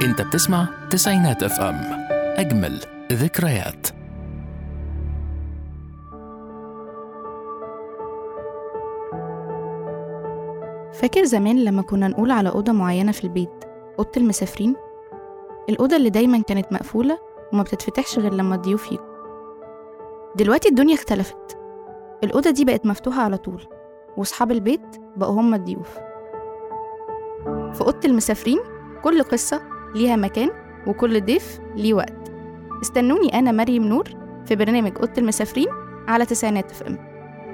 انت بتسمع تسعينات اف ام اجمل ذكريات فاكر زمان لما كنا نقول على أوضة معينة في البيت أوضة المسافرين؟ الأوضة اللي دايما كانت مقفولة وما بتتفتحش غير لما الضيوف يجوا دلوقتي الدنيا اختلفت الأوضة دي بقت مفتوحة على طول وأصحاب البيت بقوا هم الضيوف في أوضة المسافرين كل قصة ليها مكان وكل ضيف ليه وقت استنوني أنا مريم نور في برنامج أوضة المسافرين على تسعينات اف ام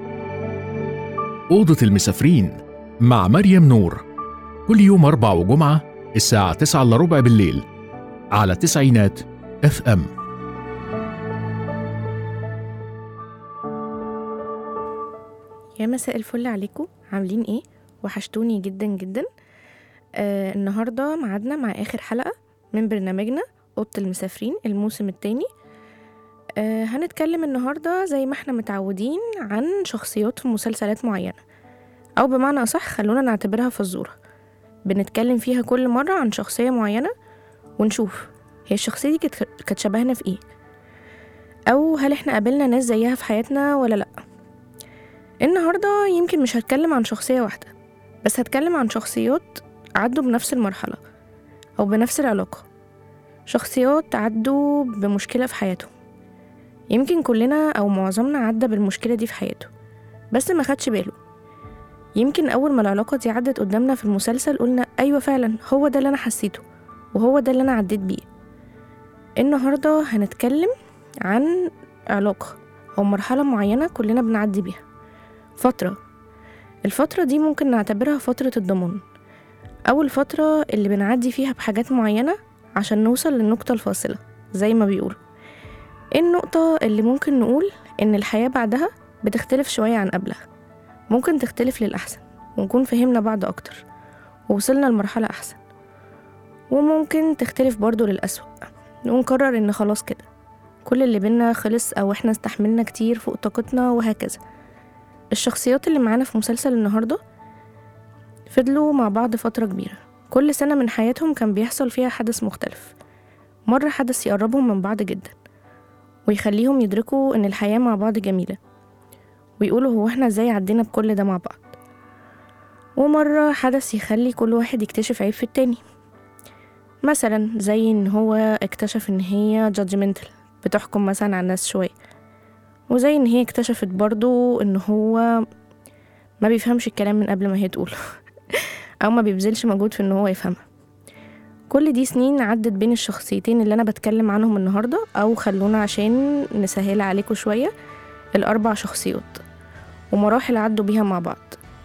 أوضة المسافرين مع مريم نور كل يوم أربع وجمعة الساعة تسعة إلا ربع بالليل على تسعينات اف ام يا مساء الفل عليكم عاملين ايه وحشتوني جدا جدا آه النهارده معادنا مع اخر حلقه من برنامجنا اوضه المسافرين الموسم التاني آه هنتكلم النهارده زي ما احنا متعودين عن شخصيات في مسلسلات معينه او بمعنى اصح خلونا نعتبرها فزوره بنتكلم فيها كل مره عن شخصيه معينه ونشوف هي الشخصيه دي كانت كانت شبهنا في ايه او هل احنا قابلنا ناس زيها في حياتنا ولا لا النهاردة يمكن مش هتكلم عن شخصية واحدة بس هتكلم عن شخصيات عدوا بنفس المرحلة أو بنفس العلاقة شخصيات عدوا بمشكلة في حياتهم يمكن كلنا أو معظمنا عدى بالمشكلة دي في حياته بس ما خدش باله يمكن أول ما العلاقة دي عدت قدامنا في المسلسل قلنا أيوة فعلا هو ده اللي أنا حسيته وهو ده اللي أنا عديت بيه النهاردة هنتكلم عن علاقة أو مرحلة معينة كلنا بنعدي بيها فترة الفترة دي ممكن نعتبرها فترة الضمان أو الفترة اللي بنعدي فيها بحاجات معينة عشان نوصل للنقطة الفاصلة زي ما بيقولوا النقطة اللي ممكن نقول إن الحياة بعدها بتختلف شوية عن قبلها ممكن تختلف للأحسن ونكون فهمنا بعض أكتر ووصلنا لمرحلة أحسن وممكن تختلف برضو للأسوأ ونقرر إن خلاص كده كل اللي بينا خلص أو إحنا استحملنا كتير فوق طاقتنا وهكذا الشخصيات اللي معانا في مسلسل النهاردة فضلوا مع بعض فترة كبيرة كل سنة من حياتهم كان بيحصل فيها حدث مختلف مرة حدث يقربهم من بعض جدا ويخليهم يدركوا إن الحياة مع بعض جميلة ويقولوا هو احنا ازاي عدينا بكل ده مع بعض ومرة حدث يخلي كل واحد يكتشف عيب في التاني مثلا زي ان هو اكتشف ان هي judgmental بتحكم مثلا على الناس شوية وزي ان هي اكتشفت برضو ان هو ما بيفهمش الكلام من قبل ما هي تقوله او ما بيبذلش مجهود في ان هو يفهمها كل دي سنين عدت بين الشخصيتين اللي انا بتكلم عنهم النهارده او خلونا عشان نسهل عليكم شويه الاربع شخصيات ومراحل عدوا بيها مع بعض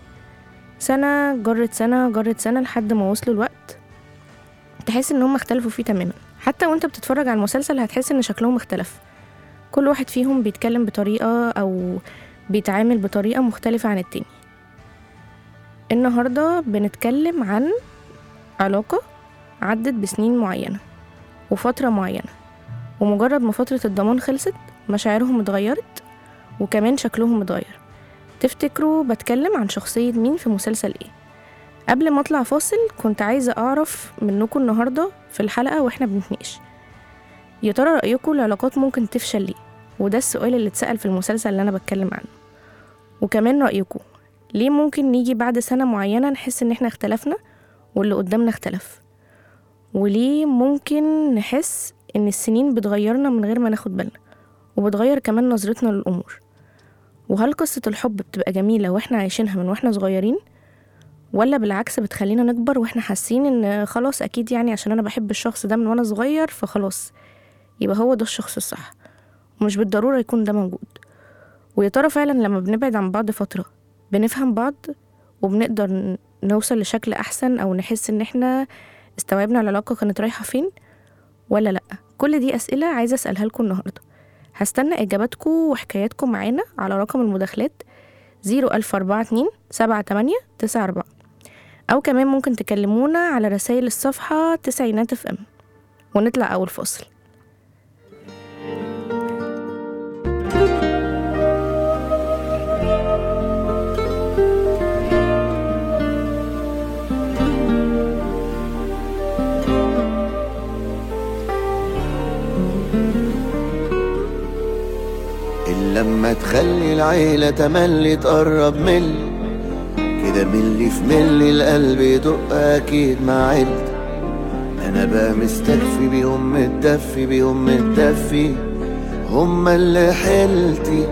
سنة جرت سنة جرت سنة لحد ما وصلوا الوقت تحس ان هم اختلفوا فيه تماما حتى وانت بتتفرج على المسلسل هتحس ان شكلهم اختلف كل واحد فيهم بيتكلم بطريقة أو بيتعامل بطريقة مختلفة عن التاني النهاردة بنتكلم عن علاقة عدت بسنين معينة وفترة معينة ومجرد ما فترة الضمان خلصت مشاعرهم اتغيرت وكمان شكلهم اتغير تفتكروا بتكلم عن شخصية مين في مسلسل ايه قبل ما اطلع فاصل كنت عايزة اعرف منكم النهاردة في الحلقة واحنا بنتناقش يا ترى رأيكم العلاقات ممكن تفشل ليه؟ وده السؤال اللي اتسأل في المسلسل اللي أنا بتكلم عنه وكمان رأيكم ليه ممكن نيجي بعد سنة معينة نحس إن إحنا اختلفنا واللي قدامنا اختلف وليه ممكن نحس إن السنين بتغيرنا من غير ما ناخد بالنا وبتغير كمان نظرتنا للأمور وهل قصة الحب بتبقى جميلة وإحنا عايشينها من وإحنا صغيرين ولا بالعكس بتخلينا نكبر وإحنا حاسين إن خلاص أكيد يعني عشان أنا بحب الشخص ده من وأنا صغير فخلاص يبقى هو ده الشخص الصح ومش بالضرورة يكون ده موجود ويا ترى فعلا لما بنبعد عن بعض فترة بنفهم بعض وبنقدر ن- نوصل لشكل أحسن أو نحس إن إحنا استوعبنا العلاقة كانت رايحة فين ولا لأ كل دي أسئلة عايزة أسألها لكم النهاردة هستنى إجاباتكم وحكاياتكم معانا على رقم المداخلات زيرو ألف أربعة اتنين سبعة تمانية تسعة أربعة أو كمان ممكن تكلمونا على رسائل الصفحة تسعينات اف ام ونطلع أول فاصل تخلي العيلة تملي تقرب ملي كده ملي في ملي القلب يدق أكيد مع عيلتي أنا بقى مستكفي بيهم متدفي بيهم متدفي هما اللي حيلتي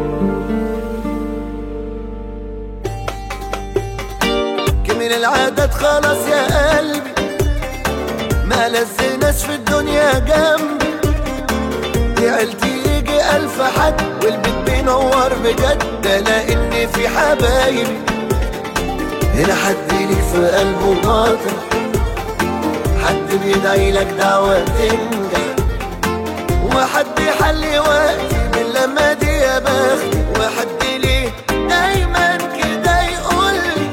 كمل العادات خلاص يا قلبي ما لزناش في الدنيا جنبي دي عيلتي يجي ألف حد والبيت بينور بجد ده لأن في حبايبي هنا حد ليك في قلبه مطرح حد بيدعي لك دعوة تنجح وحد يحلي وقتي من لما دي يا بختي وحد ليه دايما كده يقول لي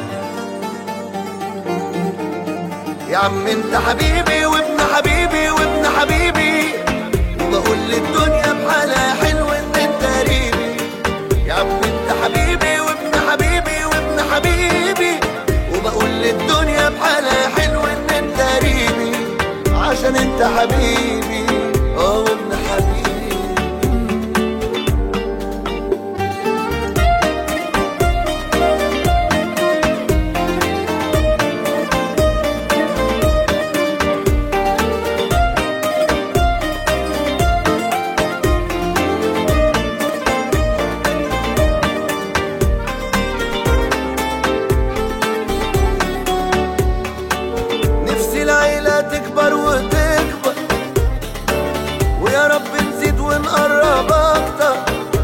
يا عم انت حبيبي وابن حبيبي وابن حبيبي وبقول للدنيا بحالها حلو ان انت قريبي يا عم انت حبيبي وابن حبيبي وابن حبيبي وبقول للدنيا بحالها حلو ان انت قريبي عشان انت حبيبي اه وابن حبيبي نفسي العيلة تكبر وتكبر ويا رب نزيد ونقرب أكتر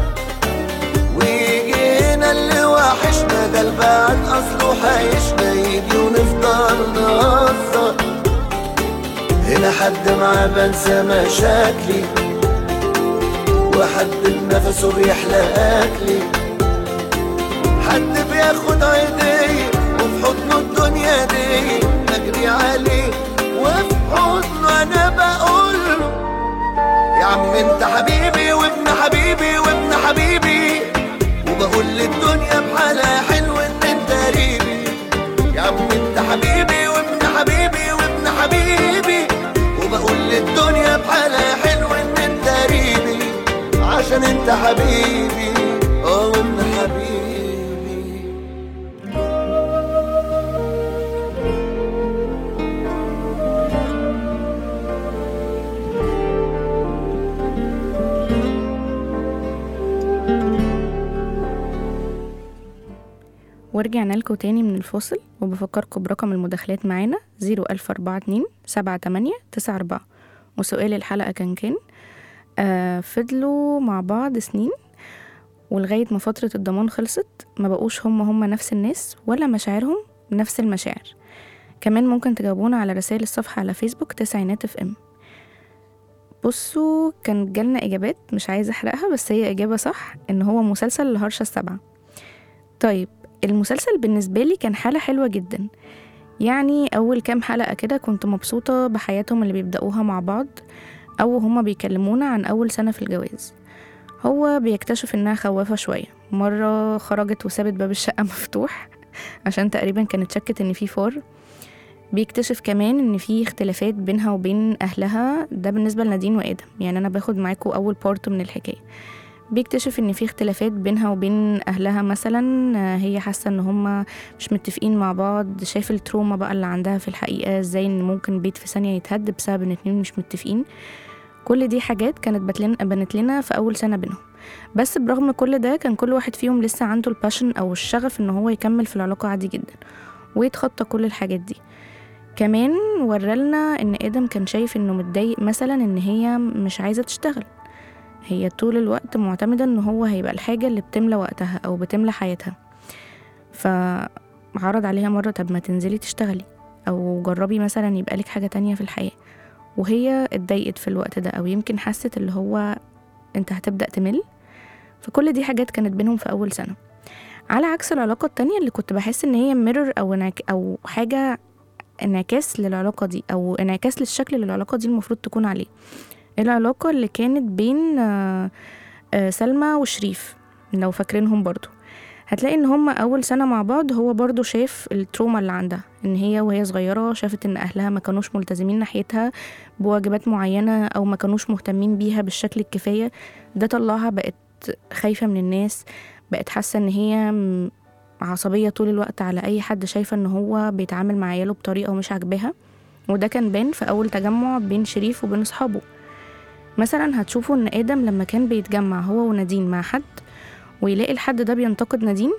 ويجي هنا اللي وحشنا ده البعد أصله حيشنا يجي ونفضل نهزر هنا حد معاه بنسى مشاكلي وحد بنفسه بيحلى أكلي حد بياخد عيدية وفي حضنه الدنيا دي بجري عليه وفي حضنه انا بقول له يا عم انت حبيبي وابن حبيبي وابن حبيبي وبقول للدنيا بحالها حلو ان انت قريبي يا عم انت حبيبي وابن حبيبي وابن حبيبي وبقول للدنيا بحالها حلو ان انت قريبي عشان انت حبيبي اه وابن حبيبي ورجعنا لكم تاني من الفاصل وبفكركم برقم المداخلات معانا 01042 78 94 وسؤال الحلقة كان كان آه فضلوا مع بعض سنين ولغاية ما فترة الضمان خلصت ما بقوش هم هم نفس الناس ولا مشاعرهم نفس المشاعر كمان ممكن تجاوبونا على رسائل الصفحة على فيسبوك تسعينات اف ام بصوا كان جالنا إجابات مش عايزة أحرقها بس هي إجابة صح إن هو مسلسل الهرشة السبعة طيب المسلسل بالنسبة لي كان حالة حلوة جدا يعني أول كام حلقة كده كنت مبسوطة بحياتهم اللي بيبدأوها مع بعض أو هما بيكلمونا عن أول سنة في الجواز هو بيكتشف إنها خوافة شوية مرة خرجت وسابت باب الشقة مفتوح عشان تقريبا كانت شكت إن في فار بيكتشف كمان إن في اختلافات بينها وبين أهلها ده بالنسبة لنادين وآدم يعني أنا باخد معاكم أول بارت من الحكاية بيكتشف ان في اختلافات بينها وبين اهلها مثلا آه، هي حاسه ان هما مش متفقين مع بعض شايف التروما بقى اللي عندها في الحقيقه ازاي ان ممكن بيت في ثانيه يتهد بسبب ان اتنين مش متفقين كل دي حاجات كانت بتلن- بنت لنا في اول سنه بينهم بس برغم كل ده كان كل واحد فيهم لسه عنده الباشن او الشغف ان هو يكمل في العلاقه عادي جدا ويتخطى كل الحاجات دي كمان ورالنا ان ادم كان شايف انه متضايق مثلا ان هي مش عايزه تشتغل هي طول الوقت معتمدة ان هو هيبقى الحاجة اللي بتملى وقتها او بتملى حياتها فعرض عليها مرة طب ما تنزلي تشتغلي او جربي مثلا يبقى لك حاجة تانية في الحياة وهي اتضايقت في الوقت ده او يمكن حست اللي هو انت هتبدأ تمل فكل دي حاجات كانت بينهم في اول سنة على عكس العلاقة التانية اللي كنت بحس ان هي ميرور او انعك او حاجة انعكاس للعلاقة دي او انعكاس للشكل اللي العلاقة دي المفروض تكون عليه العلاقة اللي كانت بين آه، آه، سلمى وشريف لو فاكرينهم برضو هتلاقي ان هما اول سنة مع بعض هو برضو شاف التروما اللي عندها ان هي وهي صغيرة شافت ان اهلها ما كانوش ملتزمين ناحيتها بواجبات معينة او ما كانوش مهتمين بيها بالشكل الكفاية ده طلعها بقت خايفة من الناس بقت حاسة ان هي م- عصبية طول الوقت على أي حد شايفة ان هو بيتعامل مع عياله بطريقة مش عاجباها وده كان بان في أول تجمع بين شريف وبين أصحابه مثلا هتشوفوا ان آدم لما كان بيتجمع هو ونادين مع حد ويلاقي الحد ده بينتقد نادين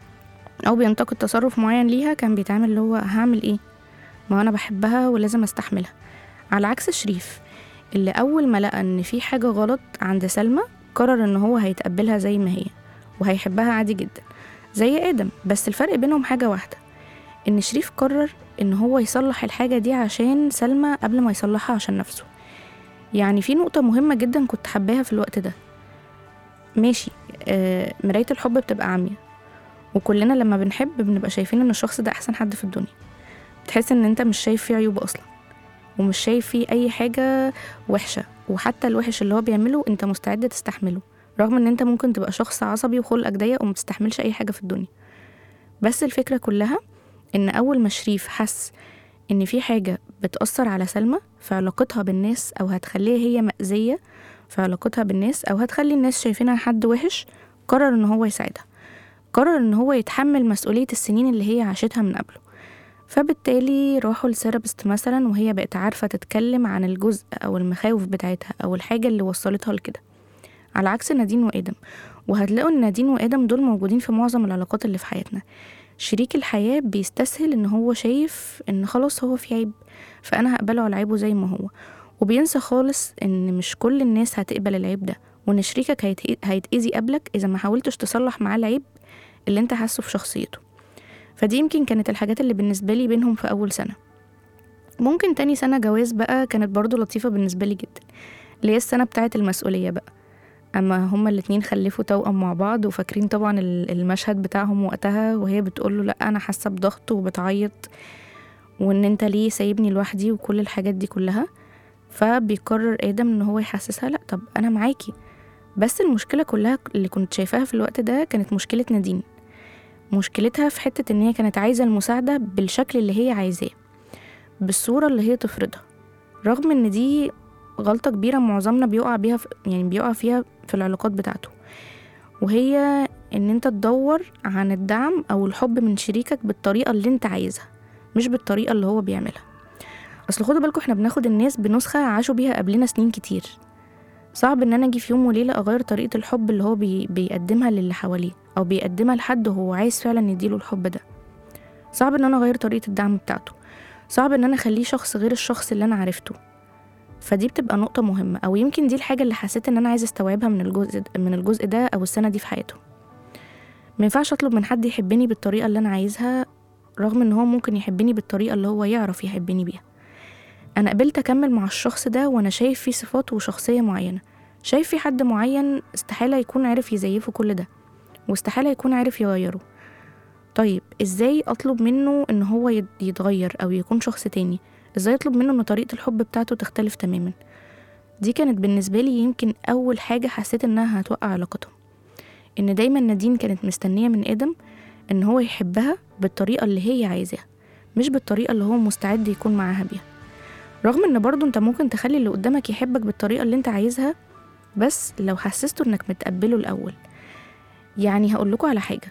أو بينتقد تصرف معين ليها كان بيتعامل اللي هو هعمل ايه ما أنا بحبها ولازم استحملها على عكس شريف اللي أول ما لقى إن في حاجة غلط عند سلمى قرر إن هو هيتقبلها زي ما هي وهيحبها عادي جدا زي آدم بس الفرق بينهم حاجة واحدة إن شريف قرر إن هو يصلح الحاجة دي عشان سلمى قبل ما يصلحها عشان نفسه يعني في نقطة مهمة جدا كنت حباها في الوقت ده ماشي آه مراية الحب بتبقى عامية وكلنا لما بنحب بنبقى شايفين إن الشخص ده أحسن حد في الدنيا بتحس إن أنت مش شايف فيه عيوب أصلا ومش شايف فيه أي حاجة وحشة وحتى الوحش اللي هو بيعمله أنت مستعد تستحمله رغم ان انت ممكن تبقى شخص عصبي وخلقك ضيق وما بتستحملش اي حاجه في الدنيا بس الفكره كلها ان اول ما شريف حس ان في حاجه بتاثر على سلمى في علاقتها بالناس او هتخليها هي مأذيه في علاقتها بالناس او هتخلي الناس شايفينها حد وحش قرر ان هو يساعدها قرر ان هو يتحمل مسؤوليه السنين اللي هي عاشتها من قبله فبالتالي راحوا لسيرابست مثلا وهي بقت عارفه تتكلم عن الجزء او المخاوف بتاعتها او الحاجه اللي وصلتها لكده على عكس نادين وآدم وهتلاقوا إن نادين وآدم دول موجودين في معظم العلاقات اللي في حياتنا شريك الحياة بيستسهل إن هو شايف إن خلاص هو في عيب فأنا هقبله على عيبه زي ما هو وبينسى خالص إن مش كل الناس هتقبل العيب ده وإن شريكك هيت- هيتأذي قبلك إذا ما حاولتش تصلح معاه العيب اللي أنت حاسه في شخصيته فدي يمكن كانت الحاجات اللي بالنسبة لي بينهم في أول سنة ممكن تاني سنة جواز بقى كانت برضو لطيفة بالنسبة لي جدا اللي هي السنة بتاعة المسؤولية بقى اما هما الاتنين خلفوا توأم مع بعض وفاكرين طبعا ال- المشهد بتاعهم وقتها وهي بتقوله لا انا حاسه بضغط وبتعيط وان انت ليه سايبني لوحدي وكل الحاجات دي كلها فبيقرر ادم ان هو يحسسها لا طب انا معاكي بس المشكله كلها اللي كنت شايفاها في الوقت ده كانت مشكله نادين مشكلتها في حته ان هي كانت عايزه المساعده بالشكل اللي هي عايزاه بالصوره اللي هي تفرضها رغم ان دي غلطة كبيرة معظمنا بيقع بيها في يعني بيقع فيها في العلاقات بتاعته وهي ان انت تدور عن الدعم او الحب من شريكك بالطريقة اللي انت عايزها مش بالطريقة اللي هو بيعملها اصل خدوا بالكم احنا بناخد الناس بنسخة عاشوا بيها قبلنا سنين كتير صعب ان انا اجي في يوم وليلة اغير طريقة الحب اللي هو بي بيقدمها للي حواليه او بيقدمها لحد هو عايز فعلا يديله الحب ده صعب ان انا اغير طريقة الدعم بتاعته صعب ان انا اخليه شخص غير الشخص اللي انا عرفته فدي بتبقى نقطة مهمة أو يمكن دي الحاجة اللي حسيت إن أنا عايزة أستوعبها من الجزء ده من الجزء ده أو السنة دي في حياته ما ينفعش أطلب من حد يحبني بالطريقة اللي أنا عايزها رغم إن هو ممكن يحبني بالطريقة اللي هو يعرف يحبني بيها أنا قبلت أكمل مع الشخص ده وأنا شايف فيه صفات وشخصية معينة شايف في حد معين استحالة يكون عارف يزيفه كل ده واستحالة يكون عارف يغيره طيب ازاي اطلب منه ان هو يت- يتغير او يكون شخص تاني ازاي اطلب منه ان طريقة الحب بتاعته تختلف تماما دي كانت بالنسبة لي يمكن أول حاجة حسيت إنها هتوقع علاقتهم إن دايما نادين كانت مستنية من آدم إن هو يحبها بالطريقة اللي هي عايزاها مش بالطريقة اللي هو مستعد يكون معاها بيها رغم إن برضه أنت ممكن تخلي اللي قدامك يحبك بالطريقة اللي أنت عايزها بس لو حسسته إنك متقبله الأول يعني هقول لكم على حاجة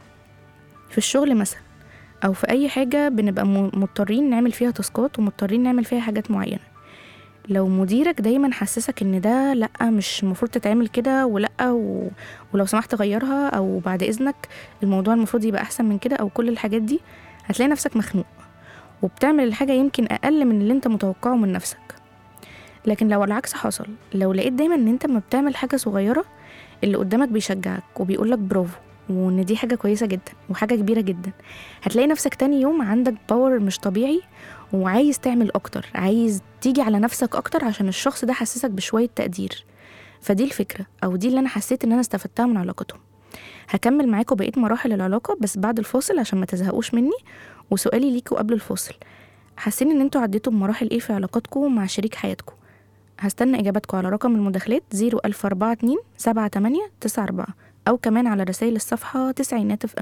في الشغل مثلا أو في أي حاجة بنبقى م- مضطرين نعمل فيها تاسكات ومضطرين نعمل فيها حاجات معينة لو مديرك دايما حسسك ان ده لا مش المفروض تتعمل كده ولا و... ولو سمحت غيرها او بعد اذنك الموضوع المفروض يبقى احسن من كده او كل الحاجات دي هتلاقي نفسك مخنوق وبتعمل الحاجة يمكن اقل من اللي انت متوقعه من نفسك لكن لو العكس حصل لو لقيت دايما ان انت ما بتعمل حاجة صغيرة اللي قدامك بيشجعك وبيقولك برافو وان دي حاجة كويسة جدا وحاجة كبيرة جدا هتلاقي نفسك تاني يوم عندك باور مش طبيعي وعايز تعمل اكتر عايز تيجي على نفسك اكتر عشان الشخص ده حسسك بشويه تقدير فدي الفكره او دي اللي انا حسيت ان انا استفدتها من علاقتهم هكمل معاكم بقيه مراحل العلاقه بس بعد الفاصل عشان ما تزهقوش مني وسؤالي ليكوا قبل الفاصل حاسين ان انتوا عديتوا بمراحل ايه في علاقاتكم مع شريك حياتكم هستنى اجاباتكم على رقم المداخلات 01042 78 94 او كمان على رسائل الصفحه تسعينات اف ام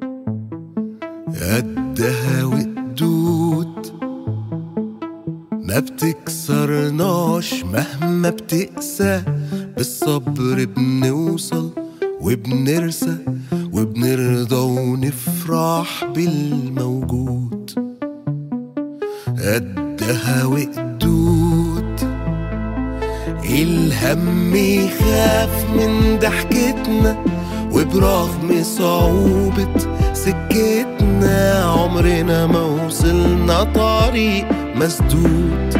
قدها وقدود ما بتكسرناش مهما بتقسى بالصبر بنوصل وبنرسى وبنرضى ونفرح بالموجود قدها وقدود الهم يخاف من ضحكتنا وبرغم صعوبة سكتنا عمرنا ما وصلنا طريق مسدود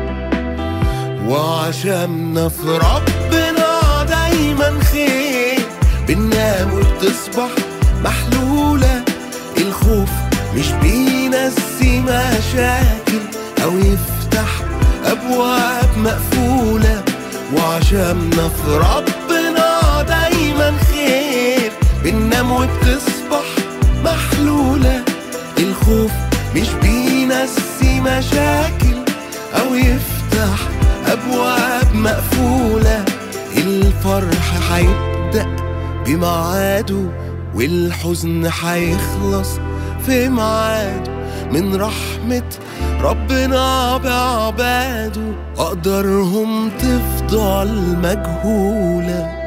وعشمنا في ربنا دايما خير بننام وبتصبح محلولة الخوف مش بينسي مشاكل أو يفتح أبواب مقفولة وعشمنا في ربنا دايما خير بننام وبتصبح محلولة الخوف مش بينسي مشاكل أو يفتح أبواب مقفولة الفرح هيبدأ بميعاده والحزن هيخلص في ميعاده من رحمة ربنا بعباده أقدارهم تفضل مجهوله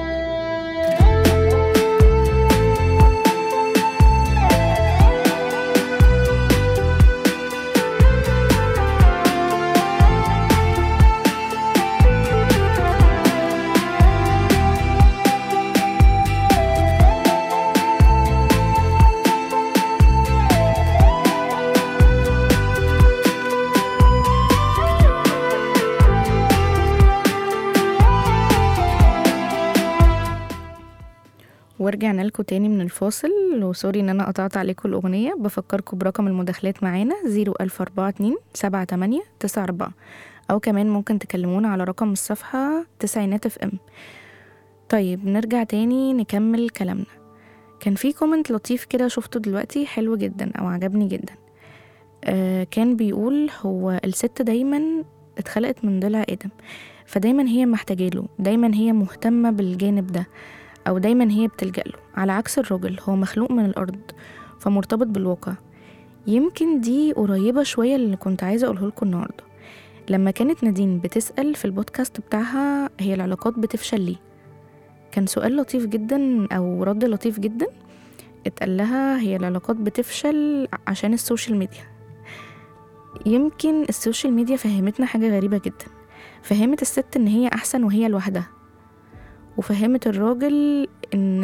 ورجعنا لكم تاني من الفاصل وسوري ان انا قطعت عليكم الاغنيه بفكركم برقم المداخلات معانا 01042 78 94 او كمان ممكن تكلمونا على رقم الصفحه تسعينات اف ام طيب نرجع تاني نكمل كلامنا كان في كومنت لطيف كده شفته دلوقتي حلو جدا او عجبني جدا آه كان بيقول هو الست دايما اتخلقت من ضلع ادم فدايما هي محتاجاله دايما هي مهتمه بالجانب ده أو دايما هي بتلجأ له على عكس الراجل هو مخلوق من الأرض فمرتبط بالواقع يمكن دي قريبة شوية اللي كنت عايزة أقوله لكم النهاردة لما كانت نادين بتسأل في البودكاست بتاعها هي العلاقات بتفشل ليه كان سؤال لطيف جدا أو رد لطيف جدا اتقال لها هي العلاقات بتفشل عشان السوشيال ميديا يمكن السوشيال ميديا فهمتنا حاجة غريبة جدا فهمت الست إن هي أحسن وهي لوحدها وفهمت الراجل ان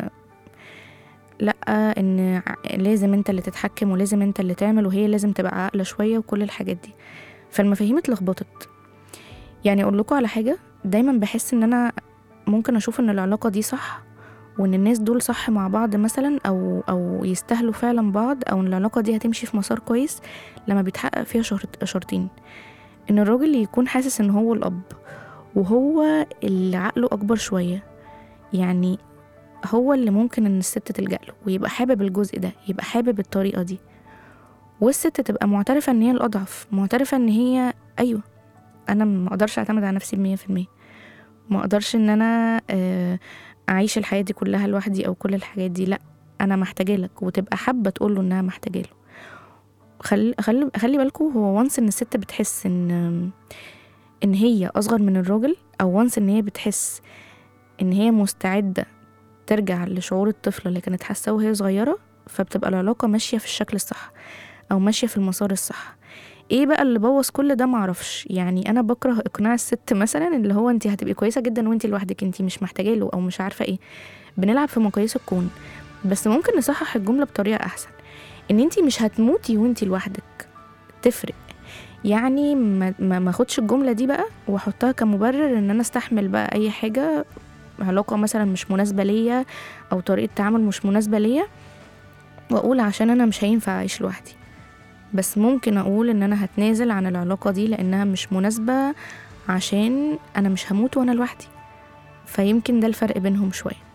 لا ان لازم انت اللي تتحكم ولازم انت اللي تعمل وهي لازم تبقى عاقله شويه وكل الحاجات دي فالمفاهيم اتلخبطت يعني اقول لكم على حاجه دايما بحس ان انا ممكن اشوف ان العلاقه دي صح وان الناس دول صح مع بعض مثلا او او يستاهلوا فعلا بعض او ان العلاقه دي هتمشي في مسار كويس لما بيتحقق فيها شرط شرطين ان الراجل يكون حاسس ان هو الاب وهو اللي عقله أكبر شوية يعني هو اللي ممكن إن الست تلجأ له ويبقى حابب الجزء ده يبقى حابب الطريقة دي والست تبقى معترفة إن هي الأضعف معترفة إن هي أيوة أنا ما أقدرش أعتمد على نفسي بمية في المية ما أقدرش إن أنا آه، أعيش الحياة دي كلها لوحدي أو كل الحاجات دي لأ أنا محتاجة لك وتبقى حابة تقول له إنها محتاجة له خلي خلي خلي بالكوا هو وانس إن الست بتحس إن ان هي اصغر من الراجل او وانس ان هي بتحس ان هي مستعده ترجع لشعور الطفله اللي كانت حاسه وهي صغيره فبتبقى العلاقه ماشيه في الشكل الصح او ماشيه في المسار الصح ايه بقى اللي بوظ كل ده معرفش يعني انا بكره اقناع الست مثلا اللي هو انت هتبقي كويسه جدا وانت لوحدك انت مش محتاجه له او مش عارفه ايه بنلعب في مقاييس الكون بس ممكن نصحح الجمله بطريقه احسن ان انت مش هتموتي وانت لوحدك تفرق يعني ما ما ما اخدش الجمله دي بقى واحطها كمبرر ان انا استحمل بقى اي حاجه علاقه مثلا مش مناسبه ليا او طريقه تعامل مش مناسبه ليا واقول عشان انا مش هينفع اعيش لوحدي بس ممكن اقول ان انا هتنازل عن العلاقه دي لانها مش مناسبه عشان انا مش هموت وانا لوحدي فيمكن ده الفرق بينهم شويه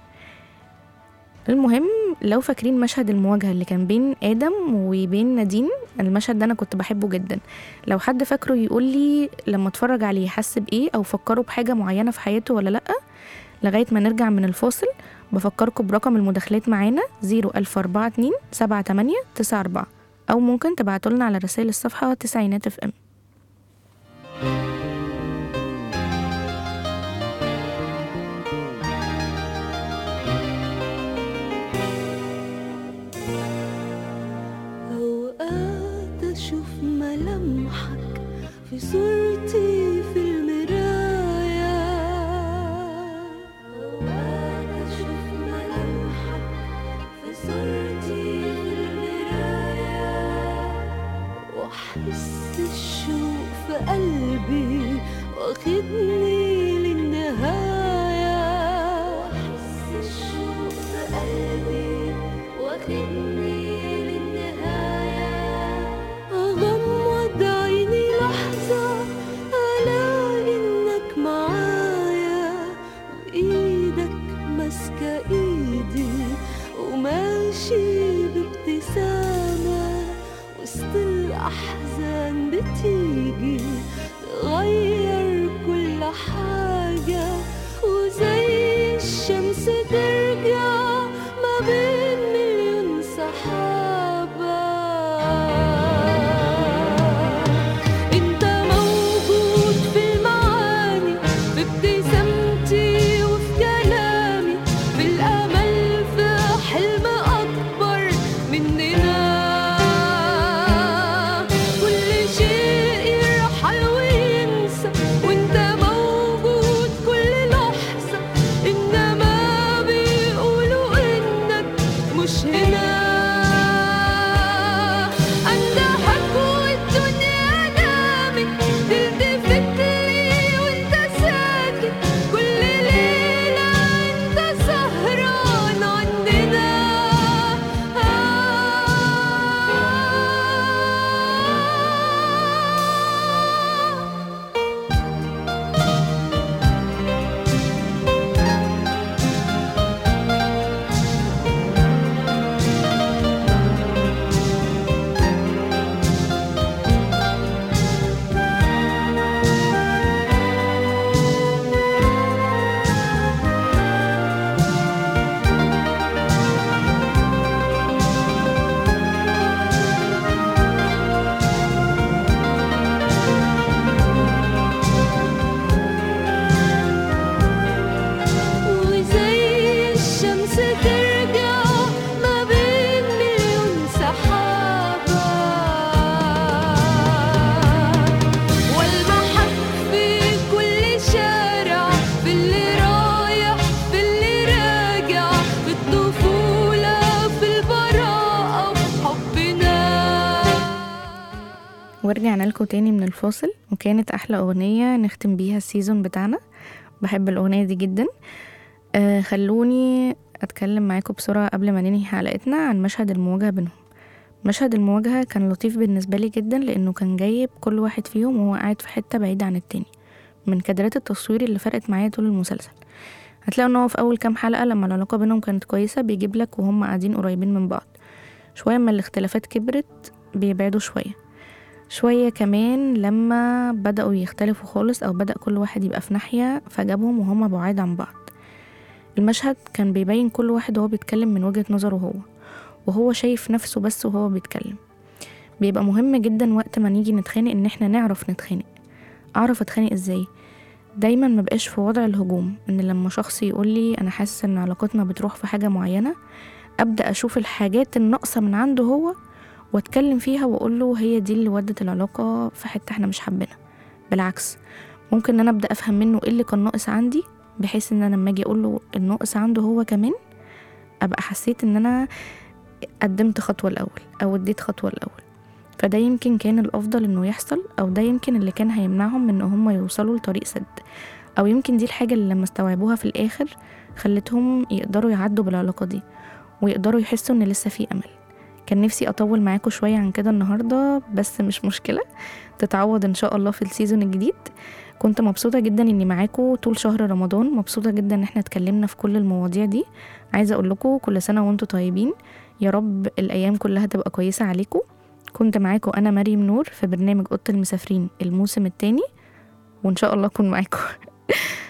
المهم لو فاكرين مشهد المواجهة اللي كان بين آدم وبين نادين المشهد ده أنا كنت بحبه جدا لو حد فاكره يقول لي لما اتفرج عليه حس بإيه أو فكروا بحاجة معينة في حياته ولا لأ لغاية ما نرجع من الفاصل بفكركم برقم المداخلات معانا 01042 78 94 أو ممكن تبعتوا لنا على رسائل الصفحة تسعينات اف ام قلبي واخدني للنهاية أحس الشوق في قلبي واخدني للنهاية أغمض عيني لحظة ألاقي إنك معايا وإيدك ماسكة إيدي وماشي بابتسامة وسط الأحزان بتيجي تغير كل حاجة وزي الشمس ترجع ما بين مليون سحابة انت موجود في المعاني في ابتسامتي وفي كلامي في الامل في حلم اكبر مننا كل شيء يرحل وينسى وانت موجود كل لحظة انما بيقولوا انك مش هنا اندهك والدنيا نامت تلتفت لي وانت ساكت كل ليلة انت سهران عننا وزي الشمس ترجع ما بين مليون سحابة والمحك في كل شارع في اللي رايح في اللي راجع في الطفولة في البراءة في حبنا ورجعنا لكم تاني من الفاصل وكانت أحلى أغنية نختم بيها السيزون بتاعنا بحب الأغنية دي جدا آه خلوني أتكلم معاكم بسرعة قبل ما ننهي حلقتنا عن مشهد المواجهة بينهم مشهد المواجهة كان لطيف بالنسبة لي جدا لأنه كان جايب كل واحد فيهم وهو قاعد في حتة بعيدة عن التاني من كادرات التصوير اللي فرقت معايا طول المسلسل هتلاقوا ان هو في اول كام حلقة لما العلاقة بينهم كانت كويسة بيجيب لك وهم قاعدين قريبين من بعض شوية ما الاختلافات كبرت بيبعدوا شوية شوية كمان لما بدأوا يختلفوا خالص أو بدأ كل واحد يبقى في ناحية فجابهم وهما بعاد عن بعض المشهد كان بيبين كل واحد وهو بيتكلم من وجهة نظره هو وهو شايف نفسه بس وهو بيتكلم بيبقى مهم جدا وقت ما نيجي نتخانق ان احنا نعرف نتخانق اعرف اتخانق ازاي دايما ما بقاش في وضع الهجوم ان لما شخص يقول لي انا حاسس ان علاقتنا بتروح في حاجه معينه ابدا اشوف الحاجات الناقصه من عنده هو واتكلم فيها واقول له هي دي اللي ودت العلاقه في حته احنا مش حابينها بالعكس ممكن ان انا ابدا افهم منه ايه اللي كان ناقص عندي بحيث ان انا لما اجي اقول له الناقص عنده هو كمان ابقى حسيت ان انا قدمت خطوه الاول او اديت خطوه الاول فده يمكن كان الافضل انه يحصل او ده يمكن اللي كان هيمنعهم من ان هم يوصلوا لطريق سد او يمكن دي الحاجه اللي لما استوعبوها في الاخر خلتهم يقدروا يعدوا بالعلاقه دي ويقدروا يحسوا ان لسه في امل كان نفسي اطول معاكم شويه عن كده النهارده بس مش مشكله تتعوض ان شاء الله في السيزون الجديد كنت مبسوطه جدا اني معاكم طول شهر رمضان مبسوطه جدا ان احنا اتكلمنا في كل المواضيع دي عايزه اقول لكم كل سنه وانتم طيبين يا رب الايام كلها تبقى كويسه عليكم كنت معاكم انا مريم نور في برنامج اوضه المسافرين الموسم الثاني وان شاء الله اكون معاكم